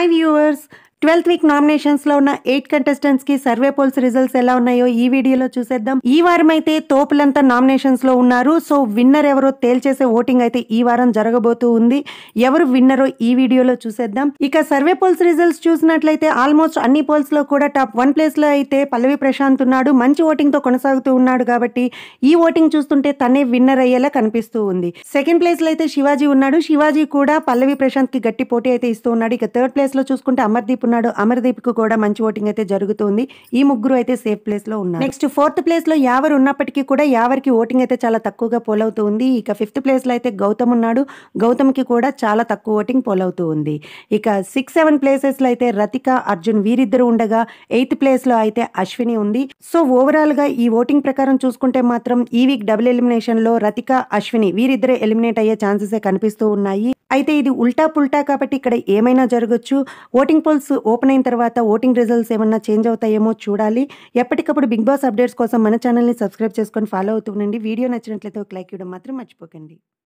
hi viewers twelfth week nominations లో ఉన్న eight contestants కి సర్వే పోల్స్ రిజల్ట్స్ ఎలా ఉన్నాయో ఈ వీడియోలో చూసేద్దాం ఈ వారం అయితే తోపులంతా నామినేషన్స్ లో ఉన్నారు సో విన్నర్ ఎవరో తేల్చేసే ఓటింగ్ అయితే ఈ వారం జరగబోతూ ఉంది ఎవరు విన్నరో ఈ వీడియోలో చూసేద్దాం ఇక సర్వే పోల్స్ రిజల్ట్స్ చూసినట్లయితే ఆల్మోస్ట్ అన్ని పోల్స్ లో కూడా టాప్ వన్ ప్లేస్ లో అయితే పల్లవి ప్రశాంత్ ఉన్నాడు మంచి ఓటింగ్ తో కొనసాగుతూ ఉన్నాడు కాబట్టి ఈ ఓటింగ్ చూస్తుంటే తనే విన్నర్ అయ్యేలా కనిపిస్తూ ఉంది సెకండ్ ప్లేస్ లో అయితే శివాజీ ఉన్నాడు శివాజీ కూడా పల్లవి ప్రశాంత్ కి గట్టి పోటీ అయితే ఇస్తూ ఉన్నాడు ఇక థర్డ్ ప్లేస్ లో చూసుకుంటే అమర్దీప్ ఉన్నాడు అమర్దీప్ కు కూడా మంచి ఓటింగ్ అయితే జరుగుతుంది ఈ ముగ్గురు అయితే సేఫ్ ప్లేస్ లో ఉన్నారు నెక్స్ట్ ఫోర్త్ ప్లేస్ లో యావర్ ఉన్నప్పటికీ కూడా యావర్కి ఓటింగ్ అయితే చాలా తక్కువగా పోలవుతూ ఉంది ఇక ఫిఫ్త్ ప్లేస్ లో అయితే గౌతమ్ ఉన్నాడు గౌతమ్ కి కూడా చాలా తక్కువ ఓటింగ్ పోలవుతూ ఉంది ఇక సిక్స్ సెవెన్ ప్లేసెస్ లో అయితే రతిక అర్జున్ వీరిద్దరు ఉండగా ఎయిత్ ప్లేస్ లో అయితే అశ్విని ఉంది సో ఓవరాల్ గా ఈ ఓటింగ్ ప్రకారం చూసుకుంటే మాత్రం ఈ వీక్ డబుల్ ఎలిమినేషన్ లో రతిక అశ్విని వీరిద్దరే ఎలిమినేట్ అయ్యే ఛాన్సెస్ కనిపిస్తూ ఉన్నాయి అయితే ఇది ఉల్టా పుల్టా కాబట్టి ఇక్కడ ఏమైనా జరగచ్చు ఓటింగ్ పోల్స్ ఓపెన్ అయిన తర్వాత ఓటింగ్ రిజల్ట్స్ ఏమన్నా చేంజ్ అవుతాయేమో చూడాలి ఎప్పటికప్పుడు బిగ్ బాస్ అప్డేట్స్ కోసం మన ఛానల్ని సబ్స్క్రైబ్ చేసుకొని ఫాలో అవుతూ ఉండండి వీడియో నచ్చినట్లయితే ఒక లైక్ ఇవ్వడం మాత్రం మర్చిపోకండి